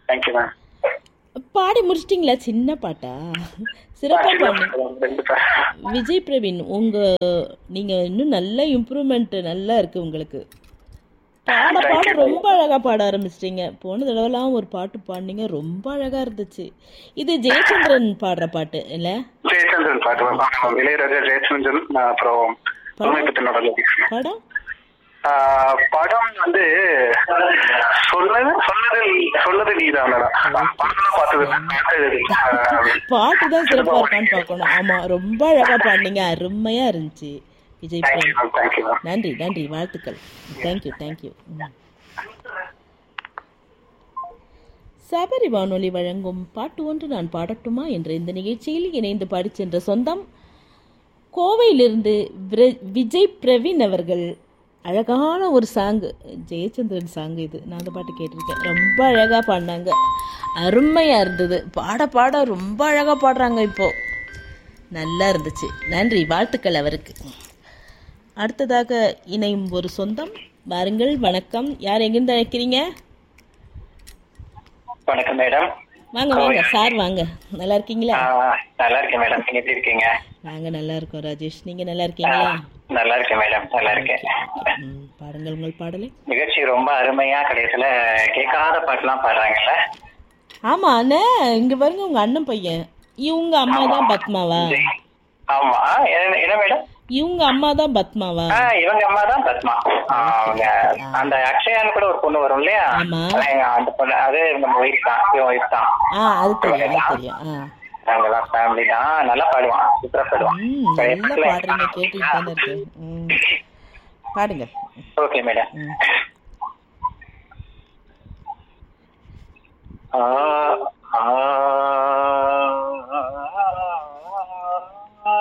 Thank you ma'am body முடிச்சிட்டிங்களா சின்ன பாட்டா சிறப்பாக பாடுங்க ரெண்டு பா- விஜய் பிரவீன் உங்க நீங்க இன்னும் நல்ல இம்ப்ரூவ்மெண்ட் நல்லா இருக்கு உங்களுக்கு பாட பாட ரொம்ப அழகா பாட ஆரம்பிச்சிட்டீங்க போன தடவைலாம் ஒரு பாட்டு பாடினீங்க ரொம்ப அழகா இருந்துச்சு இது ஜெயச்சந்திரன் பாடுற பாட்டு இல்ல ஜெயச்சந்திரன் பாட்டு மேம் ஆமாம். இளையராஜா ஜெயச்சந்திரன் நான் அப்புறம் உண்மைப்பத்தினோட படம் படம் வந்து சொன்னது சொன்னது சொன்னது நீதானடா படம்லாம் பார்த்தது இல்லை. பார்த்தது இல்லை. ஆஹ் பாட்டு தான் சிறப்பா இருக்கான்னு பார்க்கணும் ஆமா ரொம்ப அழகா பாடினீங்க அருமையா இருந்துச்சு Vijay thank you Praveen ma'am thank you ma'am நன்றி நன்றி வாழ்த்துக்கள் தேங்க்யூ தேங்க்யூ சபரி வானொலி வழங்கும் பாட்டு ஒன்று நான் பாடட்டுமா என்ற இந்த நிகழ்ச்சியில் இணைந்து பாடிச் சென்ற சொந்தம் கோவையிலிருந்து விர- விஜய் பிரவீன் அவர்கள் அழகான ஒரு சாங்கு ஜெயச்சந்திரன் சாங் இது நான் அந்த பாட்டு கேட்டிருக்கேன் ரொம்ப அழகாக பாடினாங்க அருமையாக இருந்தது பாட பாட ரொம்ப அழகாக பாடுறாங்க இப்போ நல்லா இருந்துச்சு நன்றி வாழ்த்துக்கள் அவருக்கு அடுத்ததாக இணையும் ஒரு சொந்தம் வாருங்கள் வணக்கம் யார் எங்கிருந்து அழைக்கிறீங்க வணக்கம் மேடம் வாங்க வாங்க சார் வாங்க நல்லா இருக்கீங்களா நல்லா இருக்கேன் மேடம் நீங்க எப்படி இருக்கீங்க நாங்க நல்லா இருக்கோம் ராஜேஷ் நீங்க நல்லா இருக்கீங்களா நல்லா இருக்கேன் மேடம் நல்லா இருக்கேன் ம், பாடுங்கள் உங்கள் பாடலை நிகழ்ச்சி ரொம்ப அருமையா கடைசியில கேட்காத பாட்டுலாம் பாடுறாங்கல்ல ஆமா அண்ணே இங்க பாருங்க உங்க அண்ணன் பையன் இவங்க அம்மா தான் பத்மாவா ஆமா என்ன என்ன மேடம் இவங்க அம்மா தான் பத்மாவா ஆ, இவங்க அம்மா தான் பத்மா ஆ, அவங்க அந்த அக்ஷயான்னு கூட ஒரு பொண்ணு வரும் இல்லையா ஆமா. அதான் அந்த பொண்ணு அது நம்ம ஒய்ஃப் தான் இவன் ஒய்ஃப் தான் ஆ அது தெரியும் அது தெரியும் ஆ நாங்கெல்லாம் ஃபேமிலி தான் நல்லா பாடுவான் சூப்பரா பாடுவான் ம் நல்லா பாடுறீங்க கேட்டுட்டு தானே இருக்கேன் ம் பாடுங்க ஓகே மேடம் ம் ஆ